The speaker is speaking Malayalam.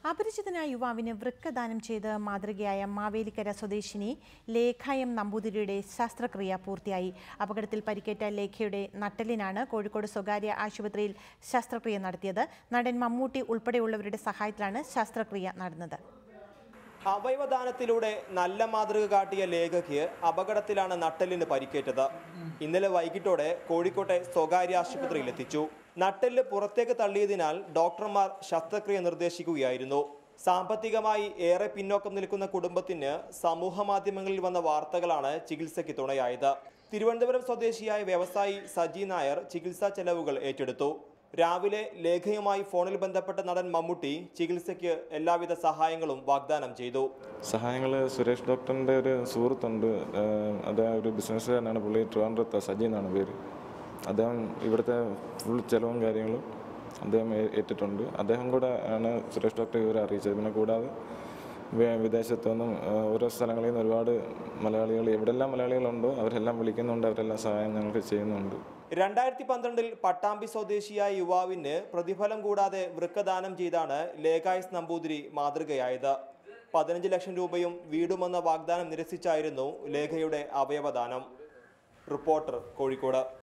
അപരിചിതനായ യുവാവിന് വൃക്ക ദാനം ചെയ്ത് മാതൃകയായ മാവേലിക്കര സ്വദേശിനി ലേഖ എം നമ്പൂതിരിയുടെ ശസ്ത്രക്രിയ പൂർത്തിയായി അപകടത്തിൽ പരിക്കേറ്റ ലേഖയുടെ നട്ടലിനാണ് കോഴിക്കോട് സ്വകാര്യ ആശുപത്രിയിൽ ശസ്ത്രക്രിയ നടത്തിയത് നടൻ മമ്മൂട്ടി ഉൾപ്പെടെയുള്ളവരുടെ സഹായത്തിലാണ് ശസ്ത്രക്രിയ നടന്നത് അവയവദാനത്തിലൂടെ നല്ല മാതൃക കാട്ടിയ ലേഖയ്ക്ക് അപകടത്തിലാണ് നട്ടെല്ലിന് പരിക്കേറ്റത് ഇന്നലെ വൈകിട്ടോടെ കോഴിക്കോട്ടെ സ്വകാര്യ ആശുപത്രിയിൽ എത്തിച്ചു നട്ടെല്ല് പുറത്തേക്ക് തള്ളിയതിനാൽ ഡോക്ടർമാർ ശസ്ത്രക്രിയ നിർദ്ദേശിക്കുകയായിരുന്നു സാമ്പത്തികമായി ഏറെ പിന്നോക്കം നിൽക്കുന്ന കുടുംബത്തിന് സമൂഹ മാധ്യമങ്ങളിൽ വന്ന വാർത്തകളാണ് ചികിത്സയ്ക്ക് തുണയായത് തിരുവനന്തപുരം സ്വദേശിയായ വ്യവസായി സജി നായർ ചികിത്സാ ചെലവുകൾ ഏറ്റെടുത്തു രാവിലെ ലേഖയുമായി ഫോണിൽ ബന്ധപ്പെട്ട നടൻ മമ്മൂട്ടി ചികിത്സയ്ക്ക് എല്ലാവിധ സഹായങ്ങളും വാഗ്ദാനം ചെയ്തു സഹായങ്ങൾ സുരേഷ് ഡോക്ടറിൻ്റെ ഒരു സുഹൃത്തുണ്ട് ഏഹ് അദ്ദേഹം ഒരു ബിസിനസ്സുകാരനാണ് പുള്ളി ട്രിവാൻഡ്രത്ത് സജി എന്നാണ് പേര് അദ്ദേഹം ഇവിടുത്തെ ഫുൾ ചിലവും കാര്യങ്ങളും അദ്ദേഹം ഏ- ഏറ്റിട്ടുണ്ട് അദ്ദേഹം കൂടെ ആണ് സുരേഷ് ഡോക്ടറെ ഇവരെ അറിയിച്ചത് പിന്നെ കൂടാതെ വേ- വിദേശത്തു നിന്നും ഏഹ് ഓരോ സ്ഥലങ്ങളിൽ നിന്ന് ഒരുപാട് മലയാളികൾ എവിടെല്ലാം മലയാളികളുണ്ടോ അവരെല്ലാം വിളിക്കുന്നുണ്ട് അവരെല്ലാം സഹായം ഞങ്ങൾക്ക് ചെയ്യുന്നുണ്ട് രണ്ടായിരത്തി പന്ത്രണ്ടിൽ പട്ടാമ്പി സ്വദേശിയായ യുവാവിന് പ്രതിഫലം കൂടാതെ വൃക്കദാനം ചെയ്താണ് ലേഖായസ് നമ്പൂതിരി മാതൃകയായത് പതിനഞ്ച് ലക്ഷം രൂപയും വീടുമെന്ന വാഗ്ദാനം നിരസിച്ചായിരുന്നു ലേഖയുടെ അവയവദാനം റിപ്പോർട്ടർ കോഴിക്കോട്